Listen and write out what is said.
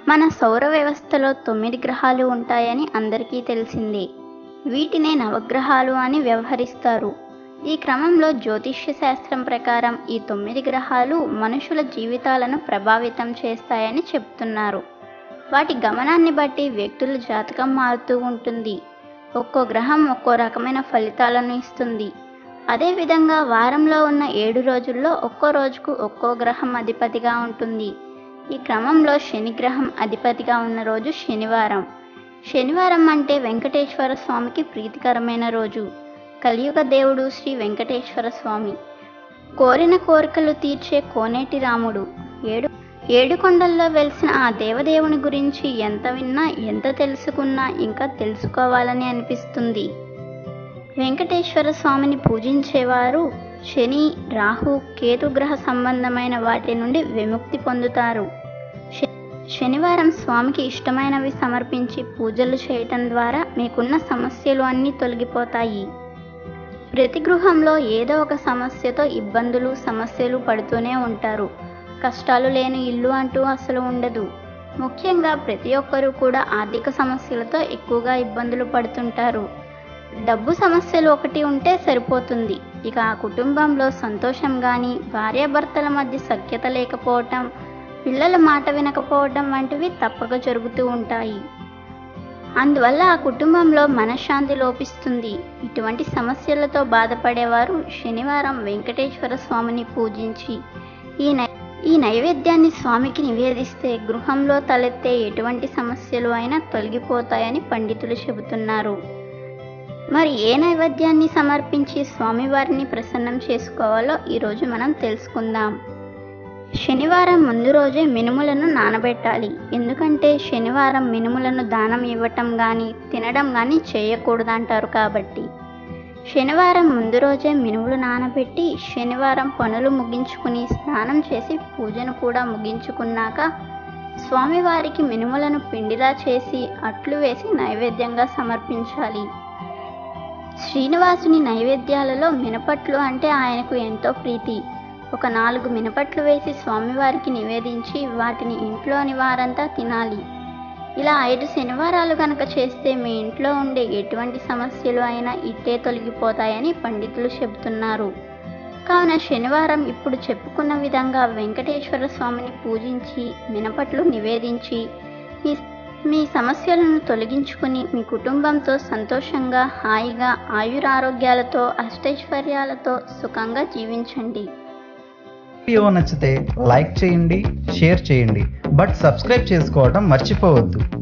మన సౌర వ్యవస్థలో తొమ్మిది గ్రహాలు ఉంటాయని అందరికీ తెలిసిందే వీటినే నవగ్రహాలు అని వ్యవహరిస్తారు ఈ క్రమంలో జ్యోతిష్య శాస్త్రం ప్రకారం ఈ తొమ్మిది గ్రహాలు మనుషుల జీవితాలను ప్రభావితం చేస్తాయని చెప్తున్నారు వాటి గమనాన్ని బట్టి వ్యక్తుల జాతకం మారుతూ ఉంటుంది ఒక్కో గ్రహం ఒక్కో రకమైన ఫలితాలను ఇస్తుంది అదేవిధంగా వారంలో ఉన్న ఏడు రోజుల్లో ఒక్కో రోజుకు ఒక్కో గ్రహం అధిపతిగా ఉంటుంది ఈ క్రమంలో శని గ్రహం అధిపతిగా ఉన్న రోజు శనివారం శనివారం అంటే వెంకటేశ్వర స్వామికి ప్రీతికరమైన రోజు కలియుగ దేవుడు శ్రీ వెంకటేశ్వర స్వామి కోరిన కోరికలు తీర్చే కోనేటి రాముడు ఏడు ఏడు కొండల్లో వెలిసిన ఆ దేవదేవుని గురించి ఎంత విన్నా ఎంత తెలుసుకున్నా ఇంకా తెలుసుకోవాలని అనిపిస్తుంది వెంకటేశ్వర స్వామిని పూజించేవారు శని రాహు కేతు గ్రహ సంబంధమైన వాటి నుండి విముక్తి పొందుతారు శ- శనివారం స్వామికి ఇష్టమైనవి సమర్పించి పూజలు చేయటం ద్వారా మీకున్న సమస్యలు అన్నీ తొలగిపోతాయి ప్రతి గృహంలో ఏదో ఒక సమస్యతో ఇబ్బందులు సమస్యలు పడుతూనే ఉంటారు కష్టాలు లేని ఇల్లు అంటూ అసలు ఉండదు ముఖ్యంగా ప్రతి ఒక్కరూ కూడా ఆర్థిక సమస్యలతో ఎక్కువగా ఇబ్బందులు పడుతుంటారు డబ్బు సమస్యలు ఒకటి ఉంటే సరిపోతుంది ఇక ఆ కుటుంబంలో సంతోషం కానీ భార్యాభర్తల మధ్య సఖ్యత లేకపోవటం పిల్లల మాట వినకపోవడం వంటివి తప్పక జరుగుతూ ఉంటాయి అందువల్ల ఆ కుటుంబంలో మనశ్శాంతి లోపిస్తుంది ఇటువంటి సమస్యలతో బాధపడేవారు శనివారం వెంకటేశ్వర స్వామిని పూజించి ఈ నై ఈ నైవేద్యాన్ని స్వామికి నివేదిస్తే గృహంలో తలెత్తే ఎటువంటి సమస్యలు అయినా తొలగిపోతాయని పండితులు చెబుతున్నారు మరి ఏ నైవేద్యాన్ని సమర్పించి స్వామివారిని ప్రసన్నం చేసుకోవాలో ఈరోజు మనం తెలుసుకుందాం శనివారం ముందు రోజే మినుములను నానబెట్టాలి ఎందుకంటే శనివారం మినుములను దానం ఇవ్వటం కానీ తినడం కానీ చేయకూడదంటారు కాబట్టి శనివారం ముందు రోజే మినుములు నానబెట్టి శనివారం పనులు ముగించుకుని స్నానం చేసి పూజను కూడా ముగించుకున్నాక స్వామివారికి మినుములను పిండిలా చేసి అట్లు వేసి నైవేద్యంగా సమర్పించాలి శ్రీనివాసుని నైవేద్యాలలో మినపట్లు అంటే ఆయనకు ఎంతో ప్రీతి ఒక నాలుగు మినపట్లు వేసి స్వామివారికి నివేదించి వాటిని ఇంట్లోని వారంతా తినాలి ఇలా ఐదు శనివారాలు కనుక చేస్తే మీ ఇంట్లో ఉండే ఎటువంటి సమస్యలు అయినా ఇట్టే తొలగిపోతాయని పండితులు చెబుతున్నారు కావున శనివారం ఇప్పుడు చెప్పుకున్న విధంగా వెంకటేశ్వర స్వామిని పూజించి మినపట్లు నివేదించి మీ మీ సమస్యలను తొలగించుకుని మీ కుటుంబంతో సంతోషంగా హాయిగా ఆయురారోగ్యాలతో అష్టైశ్వర్యాలతో సుఖంగా జీవించండి వీడియో నచ్చితే లైక్ చేయండి షేర్ చేయండి బట్ సబ్స్క్రైబ్ చేసుకోవడం మర్చిపోవద్దు